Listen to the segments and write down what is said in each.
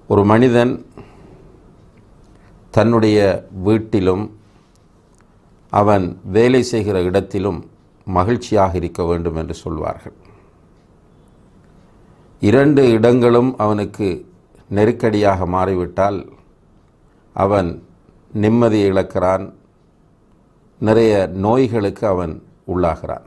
ஒரு மனிதன் தன்னுடைய வீட்டிலும் அவன் வேலை செய்கிற இடத்திலும் மகிழ்ச்சியாக இருக்க வேண்டும் என்று சொல்வார்கள் இரண்டு இடங்களும் அவனுக்கு நெருக்கடியாக மாறிவிட்டால் அவன் நிம்மதியை இழக்கிறான் நிறைய நோய்களுக்கு அவன் உள்ளாகிறான்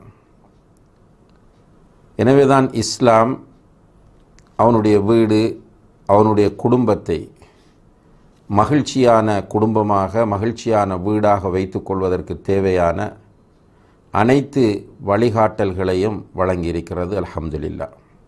எனவேதான் இஸ்லாம் அவனுடைய வீடு அவனுடைய குடும்பத்தை மகிழ்ச்சியான குடும்பமாக மகிழ்ச்சியான வீடாக வைத்துக்கொள்வதற்கு தேவையான அனைத்து வழிகாட்டல்களையும் வழங்கியிருக்கிறது அல்ஹம்துலில்லா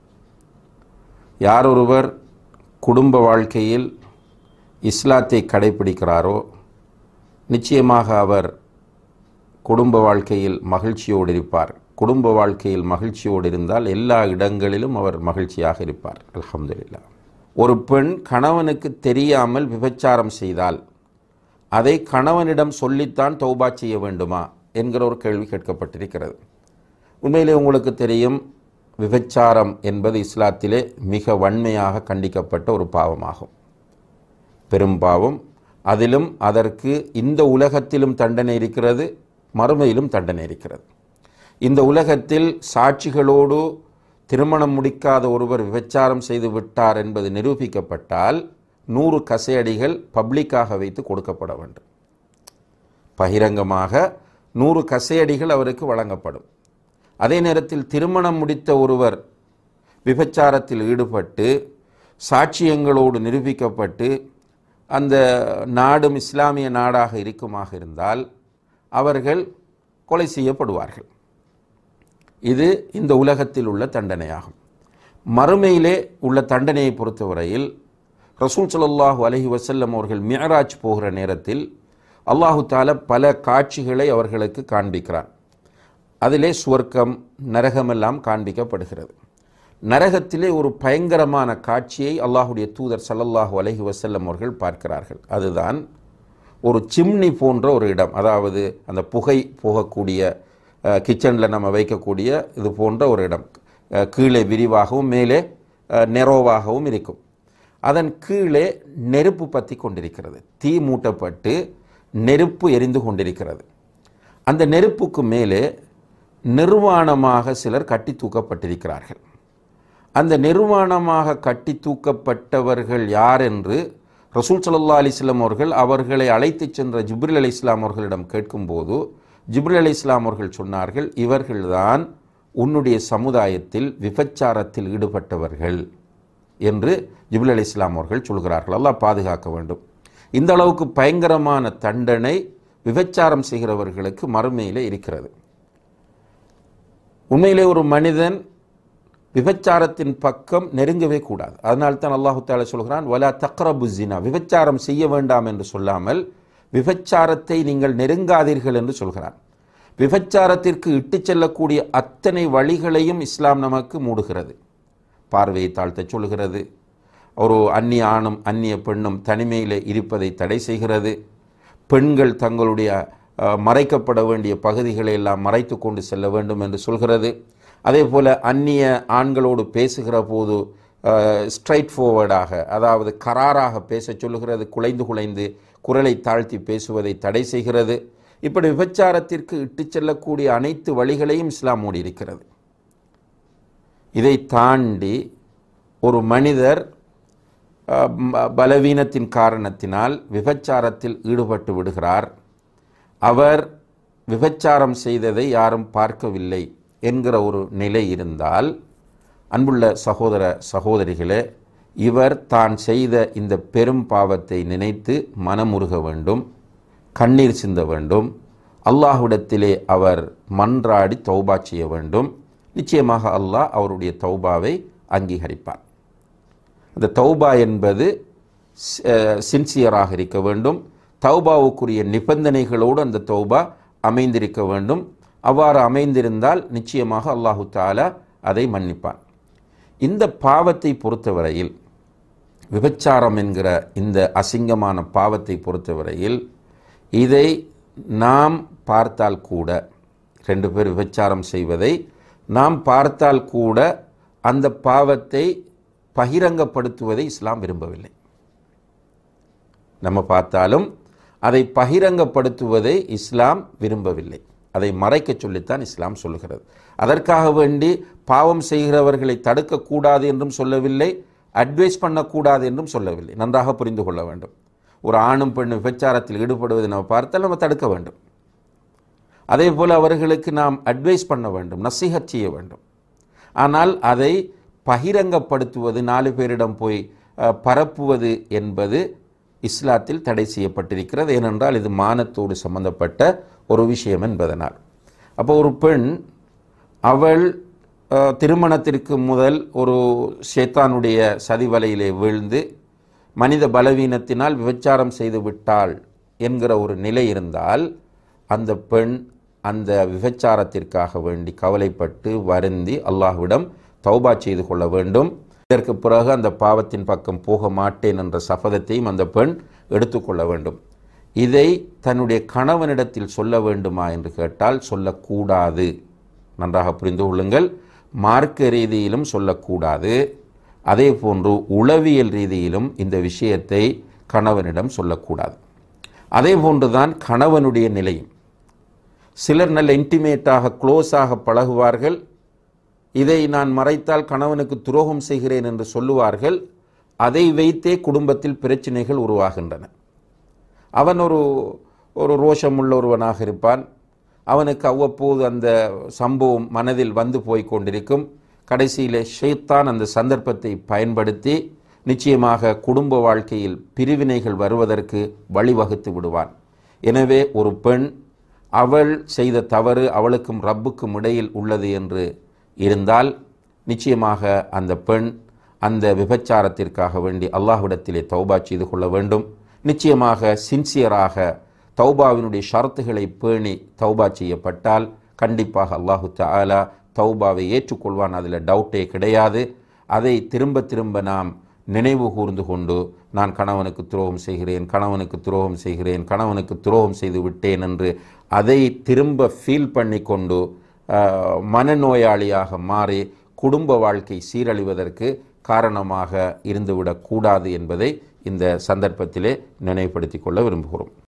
யாரொருவர் குடும்ப வாழ்க்கையில் இஸ்லாத்தை கடைபிடிக்கிறாரோ நிச்சயமாக அவர் குடும்ப வாழ்க்கையில் மகிழ்ச்சியோடு இருப்பார் குடும்ப வாழ்க்கையில் மகிழ்ச்சியோடு இருந்தால் எல்லா இடங்களிலும் அவர் மகிழ்ச்சியாக இருப்பார் அல்ஹம்துலில்லா ஒரு பெண் கணவனுக்கு தெரியாமல் விபச்சாரம் செய்தால் அதை கணவனிடம் சொல்லித்தான் தௌபா செய்ய வேண்டுமா என்கிற ஒரு கேள்வி கேட்கப்பட்டிருக்கிறது உண்மையிலே உங்களுக்கு தெரியும் விபச்சாரம் என்பது இஸ்லாத்திலே மிக வன்மையாக கண்டிக்கப்பட்ட ஒரு பாவமாகும் பெரும் பாவம் அதிலும் அதற்கு இந்த உலகத்திலும் தண்டனை இருக்கிறது மறுமையிலும் தண்டனை இருக்கிறது இந்த உலகத்தில் சாட்சிகளோடு திருமணம் முடிக்காத ஒருவர் விபச்சாரம் செய்து விட்டார் என்பது நிரூபிக்கப்பட்டால் நூறு கசையடிகள் பப்ளிக்காக வைத்து கொடுக்கப்பட வேண்டும் பகிரங்கமாக நூறு கசையடிகள் அவருக்கு வழங்கப்படும் அதே நேரத்தில் திருமணம் முடித்த ஒருவர் விபச்சாரத்தில் ஈடுபட்டு சாட்சியங்களோடு நிரூபிக்கப்பட்டு அந்த நாடும் இஸ்லாமிய நாடாக இருக்குமாக இருந்தால் அவர்கள் கொலை செய்யப்படுவார்கள் இது இந்த உலகத்தில் உள்ள தண்டனையாகும் மறுமையிலே உள்ள தண்டனையை பொறுத்தவரையில் ரசூல் ஸல்லல்லாஹு அலைஹி வஸல்லம் அவர்கள் மியராஜ் போகிற நேரத்தில் அல்லாஹு தால பல காட்சிகளை அவர்களுக்கு காண்பிக்கிறான் அதிலே சுவர்க்கம் நரகமெல்லாம் காண்பிக்கப்படுகிறது நரகத்திலே ஒரு பயங்கரமான காட்சியை அல்லாஹுடைய தூதர் ஸல்லல்லாஹு அலைஹி வஸல்லம் அவர்கள் பார்க்கிறார்கள் அதுதான் ஒரு சிம்னி போன்ற ஒரு இடம் அதாவது அந்த புகை போகக்கூடிய கிச்சனில் நம்ம வைக்கக்கூடிய இது போன்ற ஒரு இடம் அஹ், கீழே விரிவாகவும் மேலே அஹ், நெரோவாகவும் இருக்கும் அதன் கீழே நெருப்பு பற்றி கொண்டிருக்கிறது தீ மூட்டப்பட்டு நெருப்பு எரிந்து கொண்டிருக்கிறது அந்த நெருப்புக்கு மேலே நிர்வாணமாக சிலர் கட்டி தூக்கப்பட்டிருக்கிறார்கள் அந்த நிர்வாணமாக கட்டி தூக்கப்பட்டவர்கள் யார் என்று ரசூல் ஸல்லல்லாஹு அலைஹி வஸல்லம் அவர்கள் அவர்களை அழைத்துச் சென்ற ஜிப்ரில் அலி இஸ்லாம் அவர்களிடம் கேட்கும்போது ஜிப்ரில் அலி இஸ்லாம் அவர்கள் சொன்னார்கள் இவர்கள்தான் உன்னுடைய சமுதாயத்தில் விபச்சாரத்தில் ஈடுபட்டவர்கள் என்று ஜிப்ரில் அலி இஸ்லாம் அவர்கள் சொல்கிறார்கள் அல்லாஹ் பாதுகாக்க வேண்டும் இந்த அளவுக்கு பயங்கரமான தண்டனை விபச்சாரம் செய்கிறவர்களுக்கு மறுமையிலே இருக்கிறது உண்மையிலே ஒரு மனிதன் விபச்சாரத்தின் பக்கம் நெருங்கவே கூடாது அதனால் தான் அல்லாஹு தாலா சொல்கிறான் வலா தக்ரபு ஜினா விபச்சாரம் செய்ய வேண்டாம் என்று சொல்லாமல் விபச்சாரத்தை நீங்கள் நெருங்காதீர்கள் என்று சொல்கிறான் விபச்சாரத்திற்கு இட்டுச் செல்லக்கூடிய அத்தனை வழிகளையும் இஸ்லாம் நமக்கு மூடுகிறது பார்வையை தாழ்த்தச் சொல்கிறது ஒரு அந்நிய ஆணும் அந்நிய பெண்ணும் தனிமையில் இருப்பதை தடை செய்கிறது பெண்கள் தங்களுடைய அஹ், மறைக்கப்பட வேண்டிய பகுதிகளை எல்லாம் மறைத்து கொண்டு செல்ல வேண்டும் என்று சொல்கிறது அதே போல் அந்நிய ஆண்களோடு பேசுகிற போது ஸ்ட்ரைட் ஃபார்வர்டாக அதாவது கராராக பேசச் சொல்லுகிறது குலைந்து குலைந்து குரலை தாழ்த்தி பேசுவதை தடை செய்கிறது இப்படி விபச்சாரத்திற்கு இட்டுச் செல்லக்கூடிய அனைத்து வழிகளையும் இஸ்லாம் மூடி இருக்கிறது இதை தாண்டி ஒரு மனிதர் அஹ், ப- பலவீனத்தின் காரணத்தினால் விபச்சாரத்தில் ஈடுபட்டு விடுகிறார் அவர் விபச்சாரம் செய்ததை யாரும் பார்க்கவில்லை என்கிற ஒரு நிலை இருந்தால் அன்புள்ள சகோதர சகோதரிகளே இவர் தான் செய்த இந்த பெரும் பாவத்தை நினைத்து மனமுருக வேண்டும் கண்ணீர் சிந்த வேண்டும் அல்லாஹ்விடத்திலே அவர் மன்றாடி தௌபா செய்ய வேண்டும் நிச்சயமாக அல்லாஹ் அவருடைய தௌபாவை அங்கீகரிப்பார் அந்த தௌபா என்பது சின்சியராக இருக்க வேண்டும் தௌபாவுக்குரிய நிபந்தனைகளோடு அந்த தௌபா அமைந்திருக்க வேண்டும் அவ்வாறு அமைந்திருந்தால் நிச்சயமாக அல்லாஹு தாலா அதை மன்னிப்பான் இந்த பாவத்தை பொறுத்தவரையில் விபச்சாரம் என்கிற இந்த அசிங்கமான பாவத்தை பொறுத்தவரையில் இதை நாம் பார்த்தால் கூட ரெண்டு பேர் விபச்சாரம் செய்வதை நாம் பார்த்தால் கூட அந்த பாவத்தை பகிரங்கப்படுத்துவதை இஸ்லாம் விரும்பவில்லை நம்ம பார்த்தாலும் அதை பகிரங்கப்படுத்துவதை இஸ்லாம் விரும்பவில்லை அதை மறைக்க சொல்லித்தான் இஸ்லாம் சொல்லுகிறது அதற்காக வேண்டி பாவம் செய்கிறவர்களை தடுக்கக்கூடாது என்றும் சொல்லவில்லை அட்வைஸ் பண்ணக்கூடாது என்றும் சொல்லவில்லை நன்றாக புரிந்து கொள்ள வேண்டும் ஒரு ஆணும் பெண்ணும் விபச்சாரத்தில் ஈடுபடுவதை நம்ம பார்த்தால் நம்ம தடுக்க வேண்டும் அதே போல் அவர்களுக்கு நாம் அட்வைஸ் பண்ண வேண்டும் நசிஹத் செய்ய வேண்டும் ஆனால் அதை பகிரங்கப்படுத்துவது நாலு பேரிடம் போய் அஹ், பரப்புவது என்பது இஸ்லாத்தில் தடை செய்யப்பட்டிருக்கிறது ஏனென்றால் இது மானத்தோடு சம்பந்தப்பட்ட ஒரு விஷயம் என்பதனால் அப்போ ஒரு பெண் அவள் அஹ், திருமணத்திற்கு முதல் ஒரு ஷேத்தானுடைய சதிவலையிலே வீழ்ந்து மனித பலவீனத்தினால் விபச்சாரம் செய்து விட்டாள் என்கிற ஒரு நிலை இருந்தால் அந்த பெண் அந்த விபச்சாரத்திற்காக வேண்டி கவலைப்பட்டு வருந்தி அல்லாஹ்விடம் தௌபா செய்து கொள்ள வேண்டும் இதற்கு பிறகு அந்த பாவத்தின் பக்கம் போக மாட்டேன் என்ற சபதத்தையும் அந்த பெண் எடுத்துக்கொள்ள வேண்டும் இதை தன்னுடைய கணவனிடத்தில் சொல்ல வேண்டுமா என்று கேட்டால் சொல்லக்கூடாது நன்றாக புரிந்து கொள்ளுங்கள் மார்க்க ரீதியிலும் சொல்லக்கூடாது அதே போன்று உளவியல் ரீதியிலும் இந்த விஷயத்தை கணவனிடம் சொல்லக்கூடாது அதே போன்றுதான் கணவனுடைய நிலையும் சிலர் நல்ல இன்டிமேட்டாக க்ளோஸாக பழகுவார்கள் இதை நான் மறைத்தால் கணவனுக்கு துரோகம் செய்கிறேன் என்று சொல்லுவார்கள் அதை வைத்தே குடும்பத்தில் பிரச்சனைகள் உருவாகின்றன அவன் ஒரு ஒரு ரோஷமுள்ள ஒருவனாக இருப்பான் அவனுக்கு அவ்வப்போது அந்த சம்பவம் மனதில் வந்து போய் கொண்டிருக்கும் கடைசியிலே ஷைத்தான் அந்த சந்தர்ப்பத்தை பயன்படுத்தி நிச்சயமாக குடும்ப வாழ்க்கையில் பிரிவினைகள் வருவதற்கு வழிவகுத்து விடுவான் எனவே ஒரு பெண் அவள் செய்த தவறு அவளுக்கும் ரப்புக்கும் இடையில் உள்ளது என்று இருந்தால் நிச்சயமாக அந்த பெண் அந்த விபச்சாரத்திற்காக வேண்டி அல்லாஹ்விடத்திலே தௌபா செய்து கொள்ள வேண்டும் நிச்சயமாக சின்சியராக தௌபாவினுடைய ஷரத்துகளை பேணி தௌபா செய்யப்பட்டால் கண்டிப்பாக அல்லாஹு தஆலா தௌபாவை ஏற்றுக்கொள்வான் அதில் டவுட்டே கிடையாது அதை திரும்ப திரும்ப நாம் நினைவு கூர்ந்து கொண்டு நான் கணவனுக்கு துரோகம் செய்கிறேன் கணவனுக்கு துரோகம் செய்கிறேன் கணவனுக்கு துரோகம் செய்து விட்டேன் என்று அதை திரும்ப ஃபீல் பண்ணி கொண்டு ஆஹ், மனநோயாளியாக மாறி குடும்ப வாழ்க்கை சீரழிவதற்கு காரணமாக இருந்துவிடக்கூடாது என்பதை இந்த சந்தர்ப்பத்திலே நினைவுபடுத்திக் கொள்ள விரும்புகிறோம்